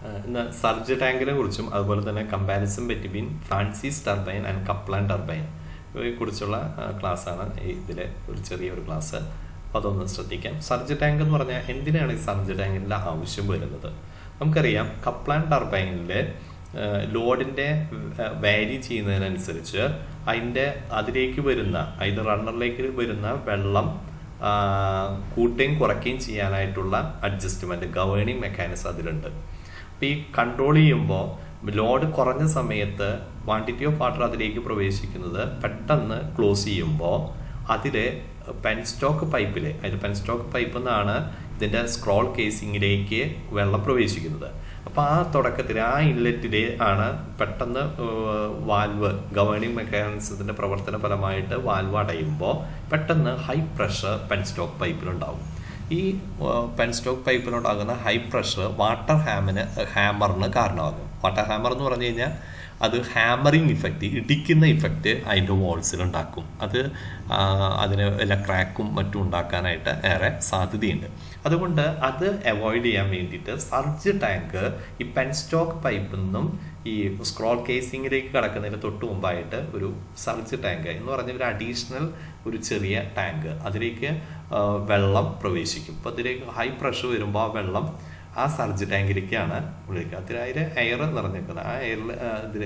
ഏഹ് ഇന്ന് സർജ് ടാങ്കിനെ കുറിച്ചും അതുപോലെ തന്നെ comparison between Francis turbine and Kaplan turbine ഇവയെ കുറിച്ചുള്ള ക്ലാസ്സാണ് ഇതിലെ ഒരു ചെറിയൊരു ക്ലാസ് അപ്പോൾ അതൊന്ന് ശ്രദ്ധിക്കാം സർജ് ടാങ്ക് എന്ന് പറഞ്ഞാൽ എന്തിനാണ് ഈ സർജ് ടാങ്കിൻ്റെ ആവശ്യം വരുന്നത് നമുക്കറിയാം കപ്ലാൻ ടർബൈനിൽ ലോഡിൻ്റെ വാരി ചെയ്യുന്നതിനനുസരിച്ച് അതിൻ്റെ അതിലേക്ക് വരുന്ന അതിൻ്റെ റണ്ണറിലേക്ക് വരുന്ന വെള്ളം ആ, കൂട്ടുകയും കുറയ്ക്കുകയും ചെയ്യാനായിട്ടുള്ള അഡ്ജസ്റ്റ്മെൻറ്റ് ഗവേണിംഗ് മെക്കാനിസം അതിലുണ്ട് അപ്പോൾ ഈ കൺട്രോൾ ചെയ്യുമ്പോൾ ലോഡ് കുറഞ്ഞ സമയത്ത് ക്വാണ്ടിറ്റി ഓഫ് വാട്ടർ അതിലേക്ക് പ്രവേശിക്കുന്നത് പെട്ടെന്ന് ക്ലോസ് ചെയ്യുമ്പോൾ അതിൽ പെൻസ്റ്റോക്ക് പൈപ്പിൽ അതിൽ പെൻസ്റ്റോക്ക് പൈപ്പിൽ നിന്നാണ് ഇതിൻ്റെ സ്ക്രോൾ കേസിങ്ങിലേക്ക് വെള്ളം പ്രവേശിക്കുന്നത് അപ്പോൾ ആ തുടക്കത്തിൽ ആ ഇൻലെറ്റിൽ ആണ് പെട്ടെന്ന് വാൽവ് ഗവേണിംഗ് മെക്കാനിസത്തിൻ്റെ പ്രവർത്തന ഫലമായിട്ട് വാൽവ് അടയുമ്പോൾ പെട്ടെന്ന് ഹൈ പ്രഷർ പെൻസ്റ്റോക്ക് പൈപ്പിലുണ്ടാവും ഈ പെൻസ്റ്റോക്ക് പൈപ്പിലുണ്ടാകുന്ന ഹൈ പ്രഷർ വാട്ടർ ഹാമിന് ഹാമറിന് കാരണമാകും വാട്ടർ ഹാമർ എന്ന് പറഞ്ഞു കഴിഞ്ഞാൽ അത് ഹാമറിങ് ഇഫക്റ്റ് ഇടിക്കുന്ന ഇഫക്റ്റ് അതിൻ്റെ വോൾസിൽ ഉണ്ടാക്കും അത് ആ, അതിന് വല്ല ക്രാക്കും മറ്റും ഉണ്ടാക്കാനായിട്ട് ഏറെ സാധ്യതയുണ്ട് അതുകൊണ്ട് അത് അവോയ്ഡ് ചെയ്യാൻ വേണ്ടിയിട്ട് സർജ് ടാങ്ക് ഈ പെൻസ്റ്റോക്ക് പൈപ്പിൽ നിന്നും ഈ സ്ക്രോൾ കേസിങ്ങിലേക്ക് കടക്കുന്നതിന് തൊട്ട് മുമ്പായിട്ട് ഒരു സർജ് ടാങ്ക് എന്ന് പറഞ്ഞ ഒരു അഡീഷണൽ ഒരു ചെറിയ ടാങ്ക് അതിലേക്ക് ആ, വെള്ളം പ്രവേശിക്കും അപ്പോൾ അതിലേക്ക് ഹൈ പ്രഷർ വരുമ്പോൾ ആ വെള്ളം ആ സർജ് ടാങ്കിലേക്കാണ് വിളിക്കുക അതിൽ അതിൽ എയർ നിറഞ്ഞിരിക്കുന്നത് ആ എയറിൽ ഇതിൽ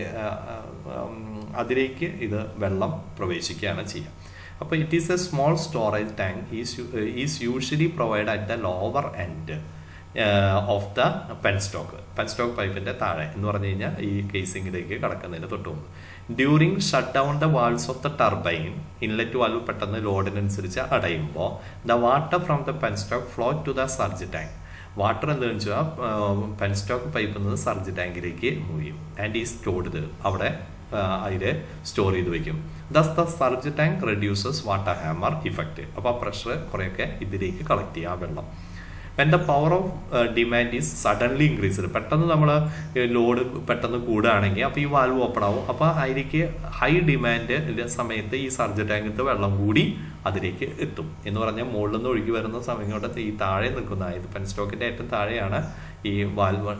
അതിലേക്ക് ഇത് വെള്ളം പ്രവേശിക്കുകയാണ് ചെയ്യുക അപ്പോൾ it is a small storage tank is is usually provide at the lower end of the penstock penstock പൈപ്പിന്റെ താഴെ എന്ന് പറഞ്ഞു കഴിഞ്ഞാൽ ഈ കേസിങ്ങിലേക്ക് കടക്കുന്നതിന് തൊട്ട് മുമ്പ് during shut down the valves of the turbine inlet valve പെട്ടെന്ന് ലോഡിനനുസരിച്ച് അടയുമ്പോൾ the water from the penstock flow to the surge tank water എന്താണെന്ന് വെച്ചാൽ പെൻസ്റ്റോക്ക് പൈപ്പിൽ നിന്ന് സർജ് ടാങ്കിലേക്ക് മൂവ് ചെയ്യും ആൻഡ് ഈ സ്റ്റോർഡ് ഇത് അവിടെ അതിൽ സ്റ്റോർ ചെയ്ത് വെക്കും thus the surge tank reduces water hammer effect അപ്പോൾ ആ പ്രഷർ കുറേയൊക്കെ ഇതിലേക്ക് കളക്ട് ചെയ്യും ആ വെള്ളം when the power of demand is suddenly increased പെട്ടെന്ന് നമ്മൾ ലോഡ് പെട്ടെന്ന് കൂടുകയാണെങ്കിൽ അപ്പോൾ ഈ വാൽവ് ഓപ്പൺ ആവും അപ്പോൾ അതിലേക്ക് ഹൈ ഡിമാൻഡ് സമയത്ത് ഈ സർജ് ടാങ്കിൻ്റെ വെള്ളം കൂടി അതിലേക്ക് എത്തും എന്ന് പറഞ്ഞാൽ മുകളിൽ നിന്ന് ഒഴുകി വരുന്ന സമയം കൊണ്ട് ഈ താഴെ നിൽക്കുന്ന ഇത് പെൻസ്റ്റോക്കിൻ്റെ ഏറ്റവും താഴെയാണ് ഈ വാൽവ്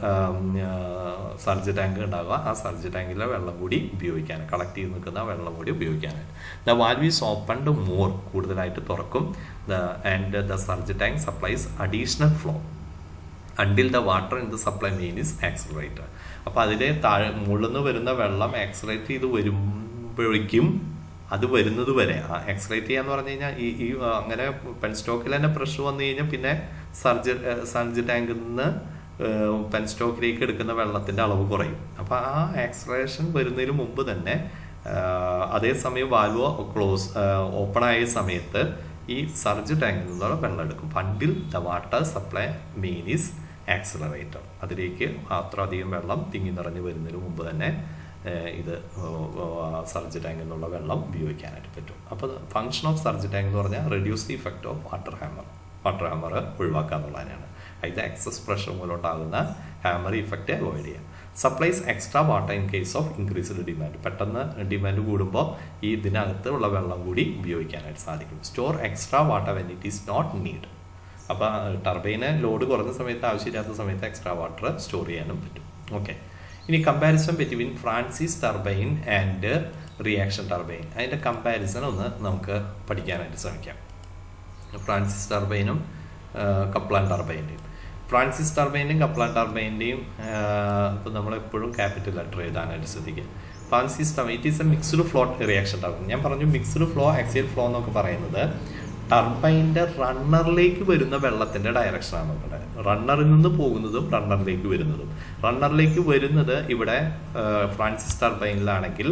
സർജ് ടാങ്ക് ഉണ്ടാവുക ആ സർജ് ടാങ്കിലെ വെള്ളം കൂടി ഉപയോഗിക്കാൻ കളക്ട് ചെയ്ത് നിൽക്കുന്ന വെള്ളം കൂടി ഉപയോഗിക്കാനായിട്ട് the valve is opened more കൂടുതലായിട്ട് തുറക്കും the and the surge tank supplies additional flow until the water in the supply main is accelerator അപ്പോൾ അതിലെ താഴെ മുകളിൽ നിന്ന് വരുന്ന വെള്ളം ആക്സലറേറ്റ് ചെയ്ത് വരുമ്പോഴേക്കും അത് വരുന്നത് വരെ എക്സലേറ്റ് ചെയ്യാന്ന് പറഞ്ഞു കഴിഞ്ഞാൽ ഈ ഈ ആ, അങ്ങനെ പെൻ സ്റ്റോക്കിൽ തന്നെ പ്രഷർ വന്നു കഴിഞ്ഞാൽ പിന്നെ സർജ് സർജ് ടാങ്കിൽ നിന്ന് പെൻ സ്റ്റോക്കിലേക്ക് എടുക്കുന്ന വെള്ളത്തിന്റെ അളവ് കുറയും അപ്പൊ ആ ആക്സലേഷൻ വരുന്നതിന് മുമ്പ് തന്നെ ആ, അതേസമയം വാൽവ് ക്ലോസ് ഓപ്പൺ ആയ സമയത്ത് ഈ സർജ് ടാങ്കിൽ നിന്നുള്ള വെള്ളം എടുക്കും until the water supply main is accelerator അതിലേക്ക് അത്രയധികം വെള്ളം തിങ്ങി നിറഞ്ഞു വരുന്നതിന് മുമ്പ് തന്നെ ഏഹ് ഇത് സർജ് ടാങ്കിൽ നിന്നുള്ള വെള്ളം ഉപയോഗിക്കാനായിട്ട് പറ്റും അപ്പോൾ ഫങ്ഷൻ ഓഫ് സർജ് ടാങ്ക് എന്ന് പറഞ്ഞാൽ reduce the effect of water hammer water hammer ഒഴിവാക്കുക എന്നുള്ളതിനാണ് ഇത് എക്സസ് പ്രഷർ മൂലം ഉണ്ടാകുന്ന ഹാമർ ഇഫക്റ്റ് അവോയ്ഡ് ചെയ്യാം supplies extra water in case of increased demand പെട്ടെന്ന് ഡിമാൻഡ് കൂടുമ്പോൾ ഈ ഇതിനകത്ത് ഉള്ള വെള്ളം കൂടി ഉപയോഗിക്കാനായിട്ട് സാധിക്കും store extra water when it is not need അപ്പോൾ ടർബൈന് ലോഡ് കുറഞ്ഞ സമയത്ത് ആവശ്യമില്ലാത്ത സമയത്ത് എക്സ്ട്രാ വാട്ടർ സ്റ്റോർ ചെയ്യാനും പറ്റും ഓക്കെ ഇനി comparison between Francis turbine and reaction turbine അതിൻ്റെ കമ്പാരിസൺ ഒന്ന് നമുക്ക് പഠിക്കാനായിട്ട് ശ്രമിക്കാം ഫ്രാൻസിസ് ടർബൈനും കപ്ലാൻ ടർബൈൻ്റെയും ഫ്രാൻസിസ് ടർബൈൻ്റെയും കപ്ലാൻ ടർബൈൻ്റെയും ഇപ്പം നമ്മളെപ്പോഴും ക്യാപിറ്റൽ ലെറ്റർ എഴുതാനായിട്ട് ശ്രദ്ധിക്കുക Francis turbine it is a mixed flow reaction turbine ഞാൻ പറഞ്ഞു മിക്സ്ഡ് ഫ്ലോ ആക്സിയൽ ഫ്ലോ എന്നൊക്കെ പറയുന്നത് ടർബൈൻ്റെ റണ്ണറിലേക്ക് വരുന്ന വെള്ളത്തിൻ്റെ ഡയറക്ഷനാണ് ഇവിടെ റണ്ണറിൽ നിന്ന് പോകുന്നതും റണ്ണറിലേക്ക് വരുന്നതും റണ്ണറിലേക്ക് വരുന്നത് ഇവിടെ ആ, ഫ്രാൻസിസ് ടർബൈനിലാണെങ്കിൽ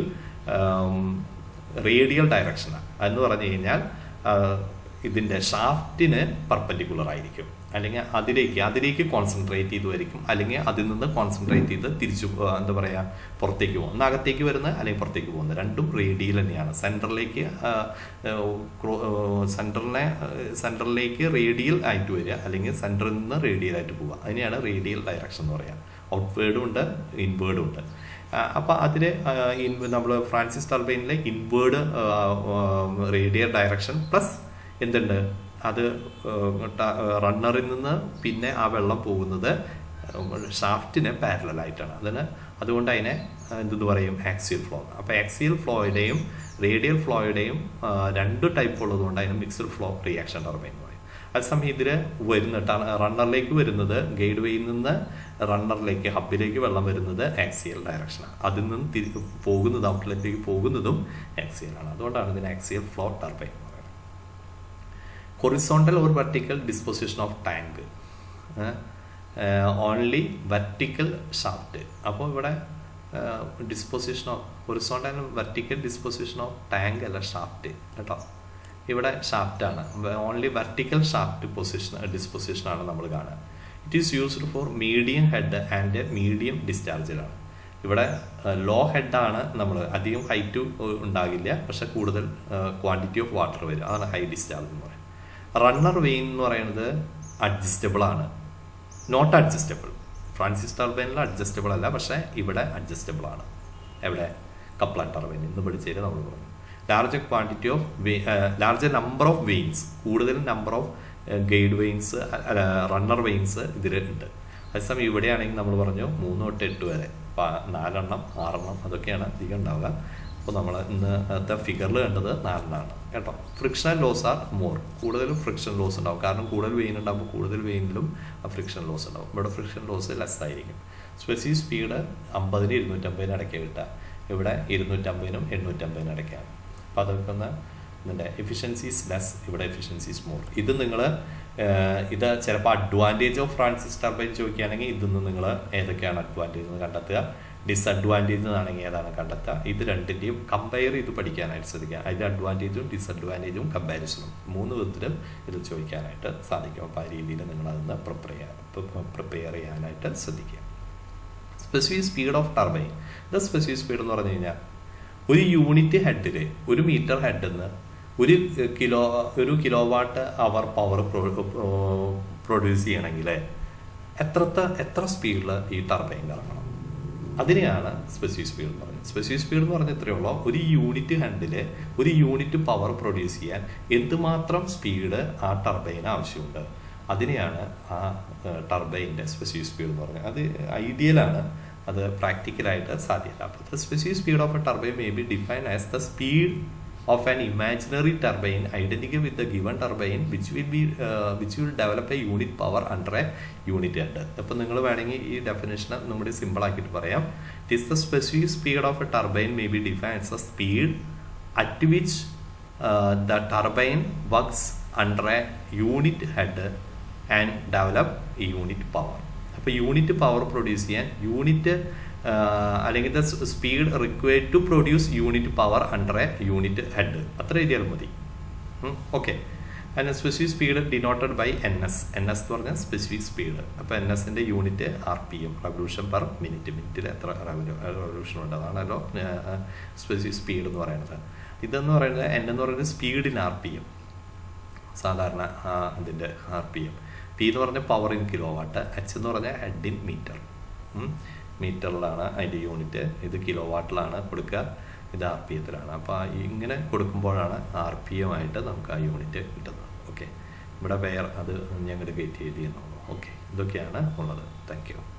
റേഡിയൽ ഡയറക്ഷനാണ് എന്ന് പറഞ്ഞു കഴിഞ്ഞാൽ ആ, ഇതിൻ്റെ ഷാഫ്റ്റിന് പെർപ്പൻഡിക്കുലർ ആയിരിക്കും അല്ലെങ്കിൽ അതിലേക്ക് അതിലേക്ക് കോൺസെൻട്രേറ്റ് ചെയ്ത് വരിക്കും അല്ലെങ്കിൽ അതിൽ നിന്ന് കോൺസെൻട്രേറ്റ് ചെയ്ത് തിരിച്ചു പോ- എന്താ പറയുക പുറത്തേക്ക് പോകും ഒന്ന് അകത്തേക്ക് വരുന്നത് അല്ലെങ്കിൽ പുറത്തേക്ക് പോകുന്നത് രണ്ടും റേഡിയൽ തന്നെയാണ് സെൻറ്ററിലേക്ക് സെൻറ്ററിനെ സെൻറ്ററിലേക്ക് റേഡിയൽ ആയിട്ട് വരിക അല്ലെങ്കിൽ സെൻറ്ററിൽ നിന്ന് റേഡിയൽ ആയിട്ട് പോവുക അതിനെയാണ് റേഡിയൽ ഡയറക്ഷൻ എന്ന് പറയുക ഔട്ട്വേർഡും ഉണ്ട് ഇൻവേർഡും ഉണ്ട് അപ്പോൾ അതിൽ നമ്മൾ ഫ്രാൻസിസ് ടർബൈനിലെ ഇൻവേർഡ് റേഡിയൽ ഡയറക്ഷൻ പ്ലസ് എന്തുണ്ട് അത് റണ്ണറിൽ നിന്ന് പിന്നെ ആ വെള്ളം പോകുന്നത് ഷാഫ്റ്റിന് പാരലായിട്ടാണ് അതിന് അതുകൊണ്ട് അതിനെ എന്തെന്ന് പറയും ആക്സിയൽ ഫ്ലോ അപ്പോൾ ആക്സിയൽ ഫ്ലോയുടെയും റേഡിയൽ ഫ്ലോയുടെയും രണ്ട് ടൈപ്പ് ഉള്ളതുകൊണ്ട് അതിന് മിക്സ്ഡ് ഫ്ലോ റിയാക്ഷൻ ടർബൈൻ എന്ന് പറയും അതേസമയം ഇതിൽ വരുന്ന റണ്ണറിലേക്ക് വരുന്നത് ഗൈഡ് വേയിൽ നിന്ന് റണ്ണറിലേക്ക് ഹബിലേക്ക് വെള്ളം വരുന്നത് ആക്സിയൽ ഡയറക്ഷനാണ് അതിൽ നിന്ന് തിരി പോകുന്നത് ഔട്ട്ലെറ്റിലേക്ക് പോകുന്നതും ആക്സിയലാണ് അതുകൊണ്ടാണ് ഇതിന് ആക്സിയൽ ഫ്ലോ ടർബൈൻ എന്ന് പറയുന്നത് horizontal or vertical disposition of tank only vertical shaft അപ്പോൾ ഇവിടെ disposition of horizontal vertical disposition of tank അല്ല ഷാഫ്റ്റ് കേട്ടോ ഇവിടെ ഷാഫ്റ്റാണ് ഓൺലി വെർട്ടിക്കൽ ഷാഫ്റ്റ് പൊസിഷൻ ഡിസ്പൊസിഷനാണ് നമ്മൾ കാണുക it is used for medium head and medium ഡിസ്ചാർജിലാണ് ഇവിടെ ലോ ഹെഡാണ് നമ്മൾ അധികം ഹൈറ്റ് ഉണ്ടാകില്ല പക്ഷെ കൂടുതൽ ക്വാണ്ടിറ്റി ഓഫ് വാട്ടർ വരും അതാണ് ഹൈ ഡിസ്ചാർജ് എന്ന് പറയുന്നത് റണ്ണർ വെയിൻ എന്ന് പറയുന്നത് അഡ്ജസ്റ്റബിൾ ആണ് നോട്ട് അഡ്ജസ്റ്റബിൾ ഫ്രാൻസിസ് ടർബൈനിൽ അഡ്ജസ്റ്റബിൾ അല്ല പക്ഷേ ഇവിടെ അഡ്ജസ്റ്റബിൾ ആണ് എവിടെ കപ്ലാൻ ടർബൈൻ ഇന്ന് പഠിച്ചതിൽ നമ്മൾ പറഞ്ഞു larger quantity of larger number of vanes കൂടുതൽ number of guide vanes runner vanes ഇതിൽ ഉണ്ട് അതേസമയം ഇവിടെയാണെങ്കിൽ നമ്മൾ പറഞ്ഞു മൂന്ന് തൊട്ട് എട്ട് വരെ നാലെണ്ണം ആറെണ്ണം അതൊക്കെയാണ് അധികം ഉണ്ടാവുക അപ്പോൾ നമ്മൾ ഇന്നത്തെ ഫിഗറിൽ കണ്ടത് നാലെണ്ണമാണ് കേട്ടോ ഫ്രിക്ഷണൽ ലോസ് ആർ മോർ കൂടുതലും ഫ്രിക്ഷൻ ലോസ് ഉണ്ടാവും കാരണം കൂടുതൽ വെയിൻ ഉണ്ടാകുമ്പോൾ കൂടുതൽ വെയിനിലും ഫ്രിക്ഷൻ ലോസ് ഉണ്ടാവും ഇവിടെ ഫ്രിക്ഷൻ ലോസ് ലെസ് ആയിരിക്കും സ്പെസി സ്പീഡ് അമ്പതിന് ഇരുന്നൂറ്റമ്പതിന് ഇടയ്ക്ക് കിട്ടുക ഇവിടെ ഇരുന്നൂറ്റമ്പതിനും എണ്ണൂറ്റമ്പതിനും ഇടയ്ക്കാണ് അപ്പോൾ അതൊക്കെ ഒന്ന് ഇതിൻ്റെ എഫിഷ്യൻസീസ് ലെസ് ഇവിടെ എഫിഷ്യൻസീസ് മോർ ഇത് നിങ്ങൾ ഇത് ചിലപ്പോൾ അഡ്വാൻറ്റേജ് ഓഫ് ഫ്രാൻസിസ് ടർബൈൻ ചോദിക്കുകയാണെങ്കിൽ ഇതിന്ന് നിങ്ങൾ ഏതൊക്കെയാണ് അഡ്വാൻറ്റേജ് എന്ന് കണ്ടെത്തുക ഡിസഡ്വാൻറ്റേജ് എന്നാണെങ്കിൽ ഏതാണ് കണ്ടെത്തുക ഇത് രണ്ടിൻ്റെയും കമ്പയർ ചെയ്ത് പഠിക്കാനായിട്ട് ശ്രദ്ധിക്കുക അതിൻ്റെ അഡ്വാൻറ്റേജും ഡിസഡ്വാൻറ്റേജും കമ്പാരിസണും മൂന്ന് വിധത്തിലും ഇത് ചോദിക്കാനായിട്ട് സാധിക്കും അപ്പോൾ ആ രീതിയിൽ നിങ്ങൾ അതിന് പ്രിപ്പയർ ചെയ്യാൻ പ്രിപ്പയർ ചെയ്യാനായിട്ട് ശ്രദ്ധിക്കുക സ്പെസിഫിക് സ്പീഡ് ഓഫ് ടർബൈൻ ഇത് സ്പെസിഫിക് സ്പീഡ് എന്ന് പറഞ്ഞു കഴിഞ്ഞാൽ ഒരു യൂണിറ്റ് ഹെഡിൽ ഒരു മീറ്റർ ഹെഡിൽ നിന്ന് ഒരു കിലോ ഒരു kilowatt hour power produce ചെയ്യണമെങ്കിൽ എത്രത്തെ എത്ര സ്പീഡിൽ ഈ ടർബൈൻ കറങ്ങണം അതിനെയാണ് സ്പെസിഫിക് സ്പീഡ് എന്ന് പറയുന്നത് സ്പെസിഫിക് സ്പീഡ് എന്ന് പറഞ്ഞാൽ ഇത്രയേ ഉള്ളൂ ഒരു യൂണിറ്റ് ഹെഡിൽ ഒരു യൂണിറ്റ് പവർ പ്രൊഡ്യൂസ് ചെയ്യാൻ എന്തുമാത്രം സ്പീഡ് ആ ടർബൈന് ആവശ്യമുണ്ട് അതിനെയാണ് ആ ടർബൈൻ്റെ സ്പെസിഫിക് സ്പീഡ് എന്ന് പറഞ്ഞത് അത് ഐഡിയലാണ് അത് പ്രാക്ടിക്കലായിട്ട് സാധ്യമല്ല അപ്പോൾ the specific speed of a turbine may be define as the speed of an imaginary turbine identical with the given turbine which will be which will develop a unit power under a unit head അപ്പോൾ നിങ്ങൾ വേണമെങ്കിൽ ഈ definition നമ്മുടെ simple ആക്കിയിട്ട് പറയാം it is the specific speed of a turbine may be define as the speed at which the turbine works under a unit head and develop unit power അപ്പോൾ unit power produce ചെയ്യാൻ unit അല്ലെങ്കിൽ the speed required to produce unit power under a unit head അത്ര എഴുതിയാൽ മതി okay അതിന് specific speed denoted by N S N S എന്ന് പറഞ്ഞാൽ specific speed അപ്പോൾ എൻ എസിൻ്റെ unit R P M revolution per minute മിനിറ്റിൽ എത്ര റവല്യൂഷൻ ഉണ്ട് അതാണല്ലോ സ്പെസിഫിക് സ്പീഡ് എന്ന് പറയുന്നത് ഇതെന്ന് പറയുന്നത് എൻ എന്ന് പറയുന്നത് speed in R P M സാധാരണ അതിൻ്റെ ആർ പി എം പി എന്ന് പറഞ്ഞാൽ power in kilowatt H എന്ന് പറഞ്ഞാൽ ഹെഡ് ഇൻ മീറ്റർ മീറ്ററിലാണ് അതിൻ്റെ യൂണിറ്റ് ഇത് കിലോ വാട്ടിലാണ് കൊടുക്കുക ഇത് ആർ പി എത്തിലാണ് അപ്പോൾ ഇങ്ങനെ കൊടുക്കുമ്പോഴാണ് ആർ പി എം ആയിട്ട് നമുക്ക് ആ യൂണിറ്റ് കിട്ടുന്നത് ഓക്കെ ഇവിടെ വേറെ അത് ഞങ്ങളുടെ ഗേറ്റ് എഴുതിയെന്നുള്ളൂ ഓക്കെ ഇതൊക്കെയാണ് ഉള്ളത് താങ്ക് യു